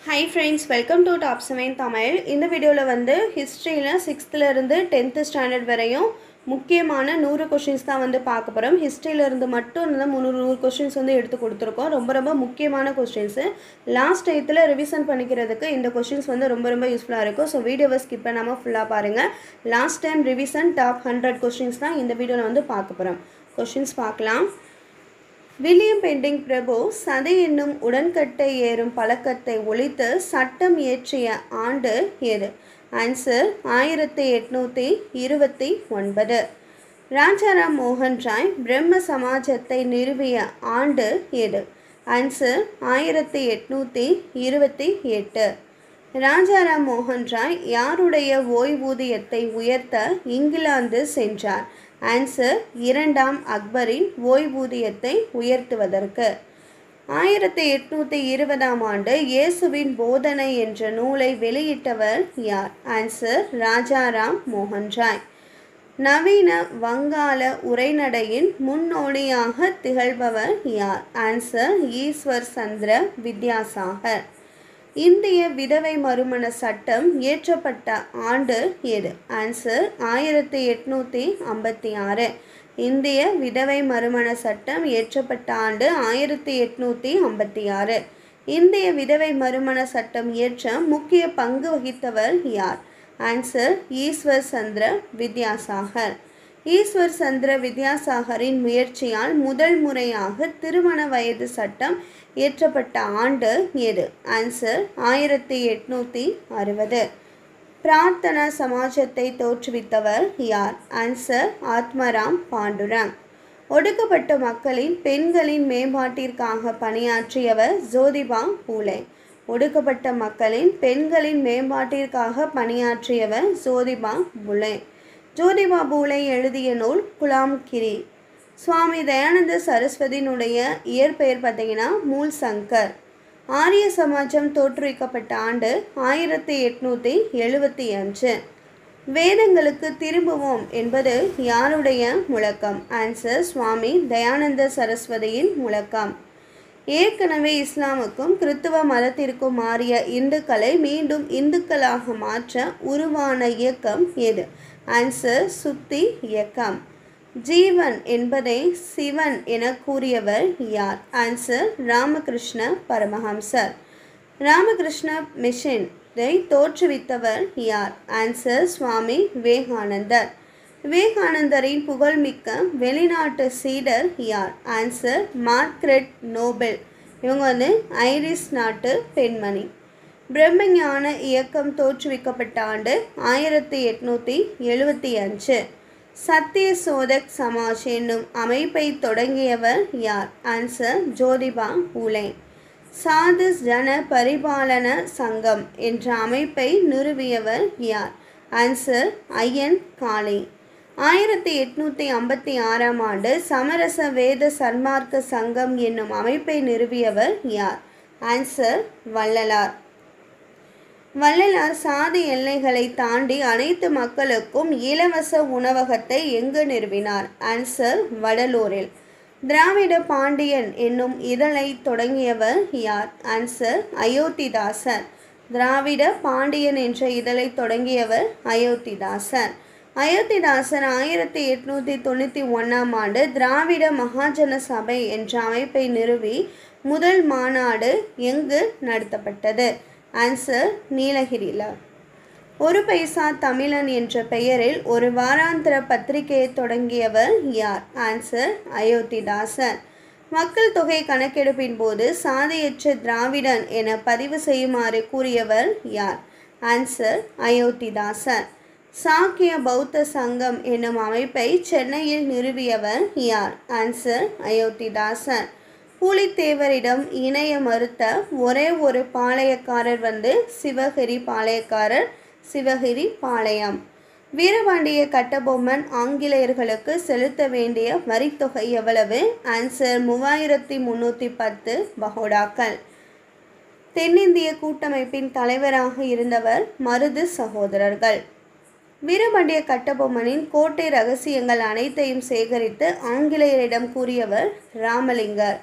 high friends welcome to top seven Tamil இந்த வீடியோவில் வந்து ஹிஸ்ட்ரியில் சிக்ஸ்த்துலேருந்து டென்த்து ஸ்டாண்டர்ட் வரையும் முக்கியமான நூறு கொஷின்ஸ் தான் வந்து பார்க்க போகிறோம் ஹிஸ்ட்ரியிலேருந்து மட்டும் இந்த முந்நூறு நூறு கொஷின்ஸ் வந்து எடுத்து கொடுத்துருக்கோம் ரொம்ப ரொம்ப முக்கியமான கொஷின்ஸு லாஸ்ட் டயத்தில் ரிவிஷன் பண்ணிக்கிறதுக்கு இந்த கொஷின்ஸ் வந்து ரொம்ப ரொம்ப யூஸ்ஃபுல்லாக இருக்கும் ஸோ வீடியோவை ஸ்கிப் பண்ணாமல் ஃபுல்லாக பாருங்கள் last time revision top hundred questions தான் இந்த வீடியோவில் வந்து பார்க்க போகிறோம் கொஷின்ஸ் பார்க்கலாம் வில்லியம் பெண்டிங் பிரபு சதி என்னும் உடன்கட்டை ஏறும் பழக்கத்தை ஒழித்து சட்டம் இயற்றிய ஆண்டு எது ஆன்சர் ஆயிரத்தி எட்நூற்றி இருபத்தி ஒன்பது ராஜாராம் மோகன் ராய் பிரம்ம சமாஜத்தை நிறுவிய ஆண்டு எது ஆன்சர் ஆயிரத்தி எட்நூற்றி இருபத்தி எட்டு ராஜாராம் மோகன் ராய் யாருடைய ஓய்வூதியத்தை உயர்த்த இங்கிலாந்து சென்றார் ஆன்சர் இரண்டாம் அக்பரின் ஓய்வூதியத்தை உயர்த்துவதற்கு ஆயிரத்தி எட்நூற்றி இருபதாம் ஆண்டு இயேசுவின் போதனை என்ற நூலை வெளியிட்டவர் யார் ஆன்சர் ராஜாராம் மோகன் ராய் நவீன வங்காள உரைநடையின் முன்னோடியாக திகழ்பவர் யார் ஆன்சர் ஈஸ்வர் சந்திர வித்யாசாகர் இந்திய விதவை மறுமண சட்டம் இயற்றப்பட்ட ஆண்டு எது ஆன்சர் ஆயிரத்தி எட்நூற்றி ஐம்பத்தி ஆறு இந்திய விதவை மறுமண சட்டம் இயற்றப்பட்ட ஆண்டு ஆயிரத்தி எட்நூற்றி ஐம்பத்தி ஆறு இந்திய விதவை மறுமண சட்டம் இயற்ற முக்கிய பங்கு வகித்தவர் யார் ஆன்சர் ஈஸ்வர் சந்திர வித்யாசாகர் ஈஸ்வர் சந்திர வித்யாசாகரின் முயற்சியால் முதல் முறையாக திருமண வயது சட்டம் இயற்றப்பட்ட ஆண்டு எது ஆன்சர் ஆயிரத்தி எட்நூற்றி அறுபது பிரார்த்தனா சமாஜத்தை தோற்றுவித்தவர் யார் ஆன்சர் ஆத்மராம் பாண்டுரங் ஒடுக்கப்பட்ட மக்களின் பெண்களின் மேம்பாட்டிற்காக பணியாற்றியவர் ஜோதிபா பூலே ஒடுக்கப்பட்ட மக்களின் பெண்களின் மேம்பாட்டிற்காக பணியாற்றியவர் ஜோதிபா புலே ஜோதிபா பூலே எழுதிய நூல் குலாம் கிரி சுவாமி தயானந்த சரஸ்வதியினுடைய இயற்பெயர் பார்த்தீங்கன்னா மூல் சங்கர் ஆரிய சமாஜம் தோற்றுவிக்கப்பட்ட ஆண்டு ஆயிரத்தி எட்நூற்றி எழுபத்தி அஞ்சு வேதங்களுக்கு திரும்புவோம் என்பது யாருடைய முழக்கம் ஆன்சர் சுவாமி தயானந்த சரஸ்வதியின் முழக்கம் ஏற்கனவே இஸ்லாமுக்கும் கிறித்துவ மதத்திற்கும் மாறிய இந்துக்களை மீண்டும் இந்துக்களாக மாற்ற உருவான இயக்கம் எது ஆன்சர் சுத்தி இயக்கம் ஜீவன் என்பதை சிவன் என கூறியவர் யார் ஆன்சர் ராமகிருஷ்ண பரமஹம்சர் ராமகிருஷ்ண மிஷனை தோற்றுவித்தவர் யார் ஆன்சர் சுவாமி விவேகானந்தர் விவேகானந்தரின் புகழ்மிக்க வெளிநாட்டு சீடர் யார் ஆன்சர் மார்க்ரெட் நோபல் இவங்க வந்து ஐரிஸ் நாட்டு பெண்மணி பிரம்மஞான இயக்கம் தோற்றுவிக்கப்பட்ட ஆண்டு ஆயிரத்தி எட்நூற்றி எழுபத்தி அஞ்சு சத்திய சோதக் சமாஜ் என்னும் அமைப்பை தொடங்கியவர் யார் ஆன்சர் ஜோதிபா பூலே சாது ஜன பரிபாலன சங்கம் என்ற அமைப்பை நிறுவியவர் யார் ஆன்சர் ஐயன் காளி ஆயிரத்தி எட்நூற்றி ஐம்பத்தி ஆறாம் ஆண்டு சமரச வேத சன்மார்க்க சங்கம் என்னும் அமைப்பை நிறுவியவர் யார் ஆன்சர் வள்ளலார் வள்ளலார் சாதி எல்லைகளை தாண்டி அனைத்து மக்களுக்கும் இலவச உணவகத்தை எங்கு நிறுவினார் ஆன்சர் வடலூரில் திராவிட பாண்டியன் என்னும் இதழை தொடங்கியவர் யார் ஆன்சர் அயோத்திதாசர் திராவிட பாண்டியன் என்ற இதழை தொடங்கியவர் அயோத்திதாசர் அயோத்திதாசர் ஆயிரத்தி எட்நூற்றி தொண்ணூற்றி ஒன்றாம் ஆண்டு திராவிட மகாஜன சபை என்ற அமைப்பை நிறுவி முதல் மாநாடு எங்கு நடத்தப்பட்டது ஆன்சர் நீலகிரியில் ஒரு பைசா தமிழன் என்ற பெயரில் ஒரு வாராந்திர பத்திரிகையை தொடங்கியவர் யார் ஆன்சர் அயோத்திதாசன் மக்கள் தொகை கணக்கெடுப்பின் போது சாதியற்ற திராவிடன் என பதிவு செய்யுமாறு கூறியவர் யார் ஆன்சர் அயோத்திதாசன் சாக்கிய பௌத்த சங்கம் என்னும் அமைப்பை சென்னையில் நிறுவியவர் யார் ஆன்சர் அயோத்திதாசன் பூலித்தேவரிடம் இணைய மறுத்த ஒரே ஒரு பாளையக்காரர் வந்து சிவகிரி பாளையக்காரர் சிவகிரி பாளையம் வீரபாண்டிய கட்டபொம்மன் ஆங்கிலேயர்களுக்கு செலுத்த வேண்டிய வரித்தொகை எவ்வளவு ஆன்சர் மூவாயிரத்தி முந்நூற்றி பத்து பகோடாக்கள் தென்னிந்திய கூட்டமைப்பின் தலைவராக இருந்தவர் மருது சகோதரர்கள் வீரபாண்டிய கட்டபொம்மனின் கோட்டை ரகசியங்கள் அனைத்தையும் சேகரித்து ஆங்கிலேயரிடம் கூறியவர் ராமலிங்கர்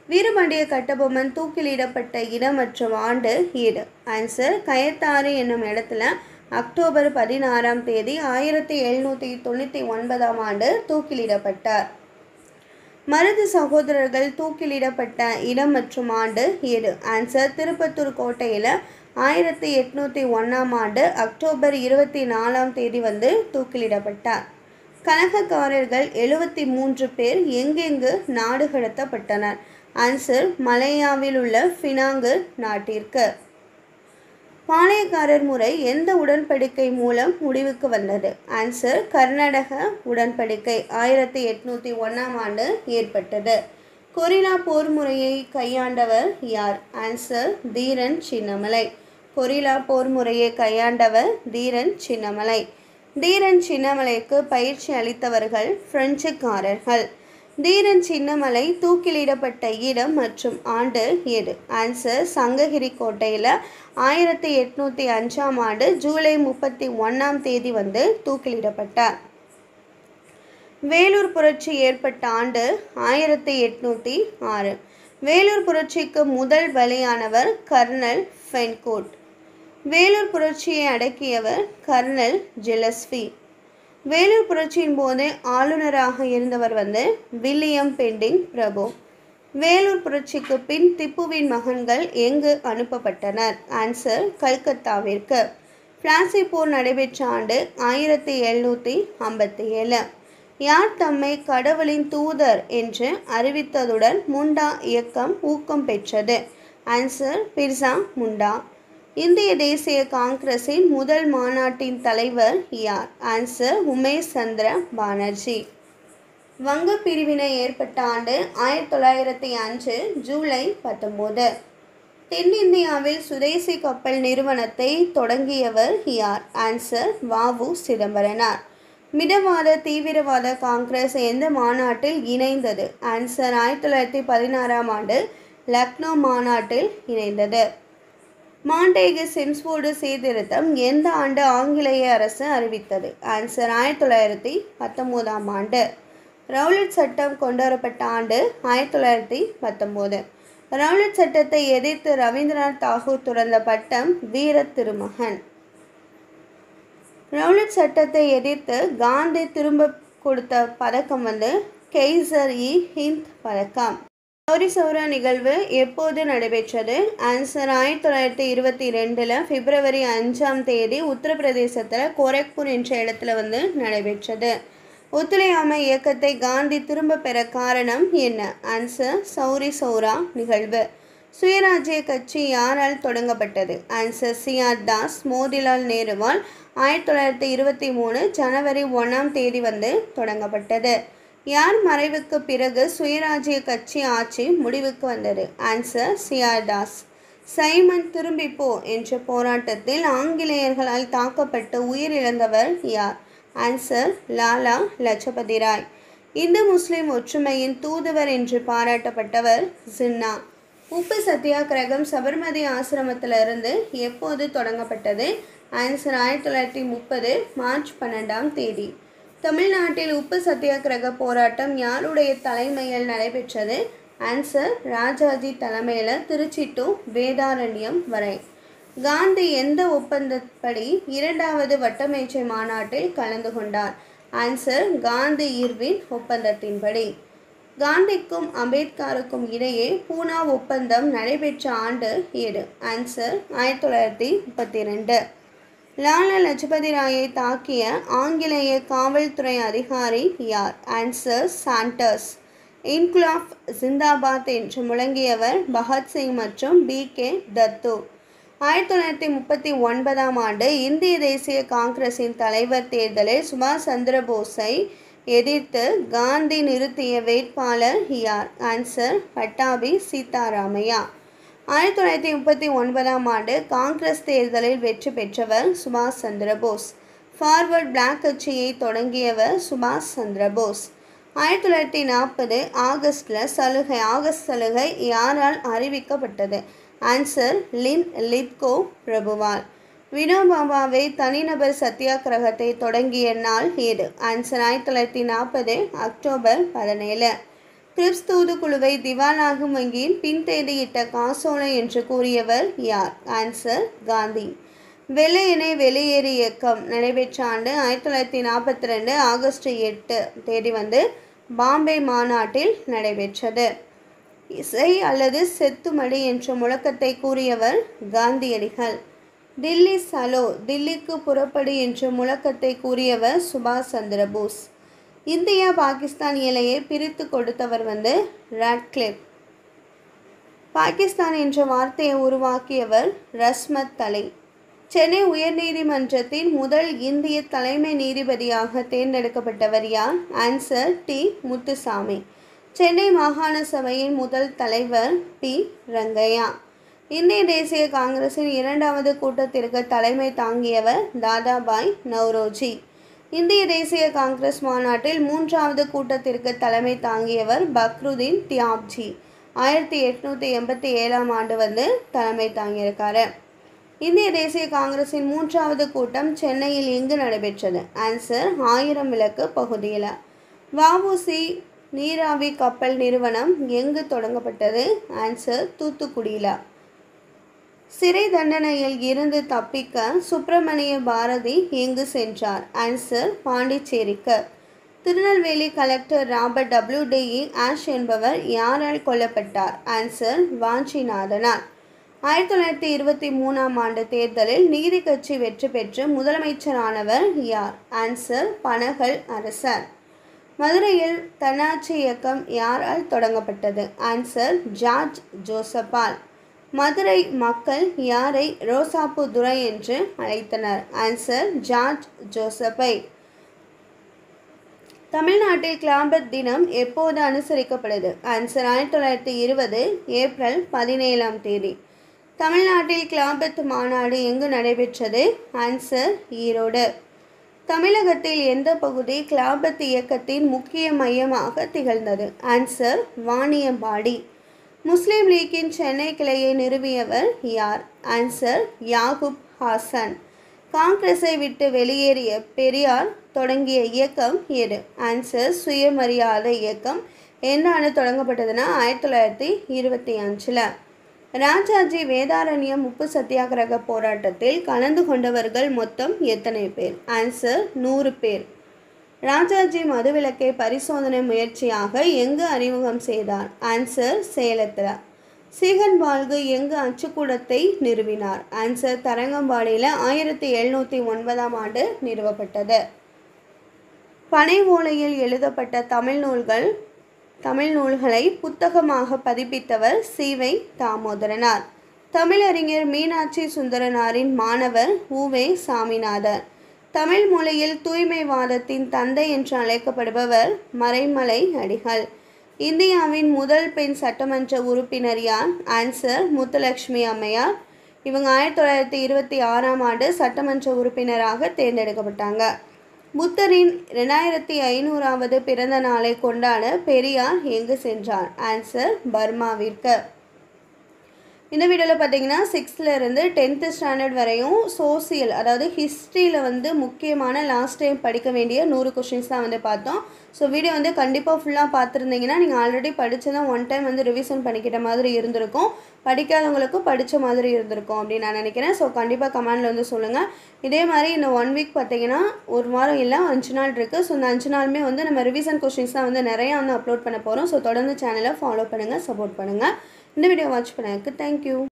வீரபாண்டிய கட்டபொம்மன் தூக்கிலிடப்பட்ட இடம் மற்றும் ஆண்டு ஈடு ஆன்சர் கயத்தாறு என்னும் இடத்துல அக்டோபர் பதினாறாம் தேதி ஆயிரத்தி எழுநூற்றி தொண்ணூற்றி ஒன்பதாம் ஆண்டு தூக்கிலிடப்பட்டார் மருது சகோதரர்கள் தூக்கிலிடப்பட்ட இடம் மற்றும் ஆண்டு ஏழு ஆன்சர் திருப்பத்தூர் கோட்டையில் ஆயிரத்தி எட்நூற்றி ஒன்றாம் ஆண்டு அக்டோபர் இருபத்தி நாலாம் தேதி வந்து தூக்கிலிடப்பட்டார் கலகக்காரர்கள் எழுபத்தி மூன்று பேர் எங்கெங்கு நாடு கடத்தப்பட்டனர் ஆன்சர் மலேயாவில் உள்ள ஃபினாங்கு நாட்டிற்கு பாளையக்காரர் முறை எந்த உடன்படிக்கை மூலம் முடிவுக்கு வந்தது ஆன்சர் கர்நாடக உடன்படிக்கை ஆயிரத்தி எட்நூற்றி ஒன்றாம் ஆண்டு ஏற்பட்டது கொரில்லா போர் முறையை கையாண்டவர் யார் ஆன்சர் தீரன் சின்னமலை கொரில்லா போர் முறையை கையாண்டவர் தீரன் சின்னமலை தீரன் சின்னமலைக்கு பயிற்சி அளித்தவர்கள் பிரெஞ்சுக்காரர்கள் தீரன் சின்னமலை தூக்கிலிடப்பட்ட இடம் மற்றும் ஆண்டு எது ஆன்சர் சங்ககிரி கோட்டையில் ஆயிரத்தி எட்நூற்றி அஞ்சாம் ஆண்டு ஜூலை முப்பத்தி ஒன்றாம் தேதி வந்து தூக்கிலிடப்பட்டார் வேலூர் புரட்சி ஏற்பட்ட ஆண்டு ஆயிரத்தி எட்நூற்றி ஆறு வேலூர் புரட்சிக்கு முதல் பலியானவர் கர்னல் ஃபென்கோட் வேலூர் புரட்சியை அடக்கியவர் கர்னல் ஜெலஸ்வி வேலூர் புரட்சியின் போது ஆளுநராக இருந்தவர் வந்து வில்லியம் பெண்டிங் பிரபு வேலூர் புரட்சிக்கு பின் திப்புவின் மகன்கள் எங்கு அனுப்பப்பட்டனர் ஆன்சர் கல்கத்தாவிற்கு பிளாசி போர் நடைபெற்ற ஆண்டு ஆயிரத்தி எழுநூற்றி ஐம்பத்தி ஏழு யார் தம்மை கடவுளின் தூதர் என்று அறிவித்ததுடன் முண்டா இயக்கம் ஊக்கம் பெற்றது ஆன்சர் பிர்சா முண்டா இந்திய தேசிய காங்கிரசின் முதல் மாநாட்டின் தலைவர் யார் ஆன்சர் உமேஷ் சந்திர பானர்ஜி வங்க பிரிவினை ஏற்பட்ட ஆண்டு ஆயிரத்தி தொள்ளாயிரத்தி அஞ்சு ஜூலை பத்தொம்போது தென்னிந்தியாவில் சுதேசி கப்பல் நிறுவனத்தை தொடங்கியவர் யார் ஆன்சர் வாவு சிதம்பரனார் மிதவாத தீவிரவாத காங்கிரஸ் எந்த மாநாட்டில் இணைந்தது ஆன்சர் ஆயிரத்தி தொள்ளாயிரத்தி பதினாறாம் ஆண்டு லக்னோ மாநாட்டில் இணைந்தது மாண்டேகு செம்ஸ்போர்டு சீர்திருத்தம் எந்த ஆண்டு ஆங்கிலேய அரசு அறிவித்தது ஆன்சர் ஆயிரத்தி தொள்ளாயிரத்தி பத்தொம்போதாம் ஆண்டு ரவுலட் சட்டம் கொண்டுவரப்பட்ட ஆண்டு ஆயிரத்தி தொள்ளாயிரத்தி பத்தொம்போது ரவுலட் சட்டத்தை எதிர்த்து ரவீந்திரநாத் தாகூர் துறந்த பட்டம் வீர திருமகன் ரவுலட் சட்டத்தை எதிர்த்து காந்தி திரும்ப கொடுத்த பதக்கம் வந்து கெய்சர் இ ஹிந்த் பதக்கம் சௌரி சௌரா நிகழ்வு எப்போது நடைபெற்றது ஆன்சர் ஆயிரத்தி தொள்ளாயிரத்தி இருபத்தி ரெண்டில் பிப்ரவரி அஞ்சாம் தேதி உத்தரப்பிரதேசத்தில் கோரக்பூர் என்ற இடத்துல வந்து நடைபெற்றது ஒத்துழையாமை இயக்கத்தை காந்தி திரும்ப பெற காரணம் என்ன ஆன்சர் சௌரி சௌரா நிகழ்வு சுயராஜ்ய கட்சி யாரால் தொடங்கப்பட்டது ஆன்சர் சிஆர் தாஸ் மோதிலால் நேருவால் ஆயிரத்தி தொள்ளாயிரத்தி இருபத்தி மூணு ஜனவரி ஒன்றாம் தேதி வந்து தொடங்கப்பட்டது யார் மறைவுக்கு பிறகு சுயராஜ்ய கட்சி ஆட்சி முடிவுக்கு வந்தது ஆன்சர் சிஆர் தாஸ் சைமன் திரும்பி போ என்ற போராட்டத்தில் ஆங்கிலேயர்களால் தாக்கப்பட்டு உயிரிழந்தவர் யார் ஆன்சர் லாலா லஜபதி ராய் இந்து முஸ்லிம் ஒற்றுமையின் தூதுவர் என்று பாராட்டப்பட்டவர் ஜின்னா உப்பு சத்தியாகிரகம் சபர்மதி ஆசிரமத்திலிருந்து எப்போது தொடங்கப்பட்டது ஆன்சர் ஆயிரத்தி தொள்ளாயிரத்தி முப்பது மார்ச் பன்னெண்டாம் தேதி தமிழ்நாட்டில் உப்பு சத்தியாகிரக போராட்டம் யாருடைய தலைமையில் நடைபெற்றது ஆன்சர் ராஜாஜி தலைமையில் திருச்சி டு வேதாரண்யம் வரை காந்தி எந்த ஒப்பந்தப்படி இரண்டாவது வட்டமேஜை மாநாட்டில் கலந்து கொண்டார் ஆன்சர் காந்தி இர்வின் ஒப்பந்தத்தின்படி காந்திக்கும் அம்பேத்கருக்கும் இடையே பூனா ஒப்பந்தம் நடைபெற்ற ஆண்டு ஏடு ஆன்சர் ஆயிரத்தி தொள்ளாயிரத்தி முப்பத்தி ரெண்டு லாலா லஜபதி ராயை தாக்கிய ஆங்கிலேய காவல்துறை அதிகாரி யார் ஆன்சர் சாண்டர்ஸ் இன்குலாப் ஜிந்தாபாத் என்று முழங்கியவர் பகத்சிங் மற்றும் பி கே தத்து ஆயிரத்தி தொள்ளாயிரத்தி முப்பத்தி ஒன்பதாம் ஆண்டு இந்திய தேசிய காங்கிரசின் தலைவர் தேர்தலில் சுபாஷ் சந்திர போஸை எதிர்த்து காந்தி நிறுத்திய வேட்பாளர் யார் ஆன்சர் பட்டாபி சீதாராமையா ஆயிரத்தி தொள்ளாயிரத்தி முப்பத்தி ஒன்பதாம் ஆண்டு காங்கிரஸ் தேர்தலில் வெற்றி பெற்றவர் சுபாஷ் சந்திர போஸ் ஃபார்வர்ட் பிளாக் கட்சியை தொடங்கியவர் சுபாஷ் சந்திர போஸ் ஆயிரத்தி தொள்ளாயிரத்தி நாற்பது ஆகஸ்டில் சலுகை ஆகஸ்ட் சலுகை யாரால் அறிவிக்கப்பட்டது ஆன்சர் லின் லித்கோ பிரபுவால் வினோபாபாவை தனிநபர் சத்தியாகிரகத்தை தொடங்கிய நாள் ஏது ஆன்சர் ஆயிரத்தி தொள்ளாயிரத்தி நாற்பது அக்டோபர் பதினேழு கிரிப்ஸ் தூதுக்குழுவை திவாலாகும் வங்கியின் பின்தேதியிட்ட காசோலை என்று கூறியவர் யார் ஆன்சர் காந்தி வெள்ளையனை வெளியேறு இயக்கம் நடைபெற்ற ஆண்டு ஆயிரத்தி தொள்ளாயிரத்தி நாற்பத்தி ரெண்டு ஆகஸ்ட் எட்டு தேதி வந்து பாம்பே மாநாட்டில் நடைபெற்றது இசை அல்லது செத்துமடி என்ற முழக்கத்தை கூறியவர் காந்தியடிகள் டில்லி சலோ தில்லிக்கு புறப்படு என்ற முழக்கத்தை கூறியவர் சுபாஷ் சந்திர போஸ் இந்தியா பாகிஸ்தான் எல்லையை பிரித்து கொடுத்தவர் வந்து ராட்கிளிப் பாகிஸ்தான் என்ற வார்த்தையை உருவாக்கியவர் ரஸ்மத் தலை சென்னை உயர்நீதிமன்றத்தின் முதல் இந்திய தலைமை நீதிபதியாக தேர்ந்தெடுக்கப்பட்டவர் யார் ஆன்சர் டி முத்துசாமி சென்னை மாகாண சபையின் முதல் தலைவர் பி ரங்கையா இந்திய தேசிய காங்கிரசின் இரண்டாவது கூட்டத்திற்கு தலைமை தாங்கியவர் தாதாபாய் நவ்ரோஜி இந்திய தேசிய காங்கிரஸ் மாநாட்டில் மூன்றாவது கூட்டத்திற்கு தலைமை தாங்கியவர் பக்ருதீன் தியாப்ஜி ஆயிரத்தி எட்நூற்றி எண்பத்தி ஏழாம் ஆண்டு வந்து தலைமை தாங்கியிருக்காரு இந்திய தேசிய காங்கிரசின் மூன்றாவது கூட்டம் சென்னையில் எங்கு நடைபெற்றது ஆன்சர் ஆயிரம் விளக்கு பகுதியில் வஉசி நீராவி கப்பல் நிறுவனம் எங்கு தொடங்கப்பட்டது ஆன்சர் தூத்துக்குடியில் சிறை தண்டனையில் இருந்து தப்பிக்க சுப்பிரமணிய பாரதி எங்கு சென்றார் ஆன்சர் பாண்டிச்சேரிக்கு Tirunelveli collector Robert W D E Ashe என்பவர் யாரால் கொல்லப்பட்டார் ஆன்சர் வாஞ்சிநாதனால் ஆயிரத்தி தொள்ளாயிரத்தி இருபத்தி மூணாம் ஆண்டு தேர்தலில் நீதி கட்சி வெற்றி பெற்று முதலமைச்சரானவர் யார் ஆன்சர் பனகல் அரசர் மதுரையில் தன்னாட்சி இயக்கம் யாரால் தொடங்கப்பட்டது ஆன்சர் ஜார்ஜ் ஜோசப்பால் மதுரை மக்கள் யாரை ரோசாப்பு துரை என்று அழைத்தனர் ஆன்சர் ஜார்ஜ் ஜோசப்பை தமிழ்நாட்டில் கிளாபத் தினம் எப்போது அனுசரிக்கப்படுது ஆன்சர் ஆயிரத்தி தொள்ளாயிரத்தி இருபது ஏப்ரல் பதினேழாம் தேதி தமிழ்நாட்டில் கிளாபத் மாநாடு எங்கு நடைபெற்றது ஆன்சர் ஈரோடு தமிழகத்தில் எந்த பகுதி கிளாபத் இயக்கத்தின் முக்கிய மையமாக திகழ்ந்தது ஆன்சர் வாணியம்பாடி முஸ்லீம் லீக்கின் சென்னை கிளையை நிறுவியவர் யார் ஆன்சர் யாகுப் ஹாசன் காங்கிரஸை விட்டு வெளியேறிய பெரியார் தொடங்கிய இயக்கம் எது ஆன்சர் சுயமரியாதை இயக்கம் எந்த ஆண்டு தொடங்கப்பட்டதுன்னா ஆயிரத்தி தொள்ளாயிரத்தி இருபத்தி அஞ்சில் ராஜாஜி வேதாரண்யம் உப்பு சத்தியாகிரக போராட்டத்தில் கலந்து கொண்டவர்கள் மொத்தம் எத்தனை பேர் ஆன்சர் நூறு பேர் ராஜாஜி மதுவிலக்கை பரிசோதனை முயற்சியாக எங்கு அறிமுகம் செய்தார் ஆன்சர் சேலத்தில் சீகன் பால்கு எங்கு அச்சுக்கூடத்தை நிறுவினார் ஆன்சர் தரங்கம்பாடியில் ஆயிரத்தி எழுநூற்றி ஒன்பதாம் ஆண்டு நிறுவப்பட்டது பனை ஓலையில் எழுதப்பட்ட தமிழ் நூல்கள் தமிழ் நூல்களை புத்தகமாக பதிப்பித்தவர் சீவை தாமோதரனார் தமிழறிஞர் மீனாட்சி சுந்தரனாரின் மாணவர் ஊவே சாமிநாதர் தமிழ் மொழியில் தூய்மைவாதத்தின் தந்தை என்று அழைக்கப்படுபவர் மறைமலை அடிகள் இந்தியாவின் முதல் பெண் சட்டமன்ற உறுப்பினர் யார் ஆன்சர் முத்துலட்சுமி அம்மையார் இவங்க ஆயிரத்தி தொள்ளாயிரத்தி இருபத்தி ஆறாம் ஆண்டு சட்டமன்ற உறுப்பினராக தேர்ந்தெடுக்கப்பட்டாங்க புத்தரின் ரெண்டாயிரத்தி ஐநூறாவது பிறந்த நாளை கொண்டாட பெரியார் எங்கு சென்றார் ஆன்சர் பர்மாவிற்கு இந்த வீடியோவில் பார்த்தீங்கன்னா சிக்ஸ்த்தில் இருந்து டென்த்து ஸ்டாண்டர்ட் வரையும் சோசியல் அதாவது ஹிஸ்ட்ரியில் வந்து முக்கியமான லாஸ்ட் டைம் படிக்க வேண்டிய நூறு கொஷின்ஸ் தான் வந்து பார்த்தோம் ஸோ வீடியோ வந்து கண்டிப்பாக ஃபுல்லாக பார்த்துருந்தீங்கன்னா நீங்கள் ஆல்ரெடி படித்ததான் ஒன் டைம் வந்து ரிவிஷன் பண்ணிக்கிட்ட மாதிரி இருந்திருக்கும் படிக்காதவங்களுக்கும் படித்த மாதிரி இருந்திருக்கும் அப்படின்னு நான் நினைக்கிறேன் ஸோ கண்டிப்பாக கமெண்டில் வந்து சொல்லுங்கள் இதே மாதிரி இந்த ஒன் வீக் பார்த்தீங்கன்னா ஒரு வாரம் இல்லை அஞ்சு நாள் இருக்குது ஸோ இந்த அஞ்சு நாளுமே வந்து நம்ம ரிவிஷன் கொஷின்ஸ் தான் வந்து நிறையா வந்து அப்லோட் பண்ண போகிறோம் ஸோ தொடர்ந்து சேனலை ஃபாலோ பண்ணுங்கள் சப்போர்ட் பண்ணுங்கள் இந்த வீடியோ வாட்ச் பண்ணதுக்கு தேங்க்யூ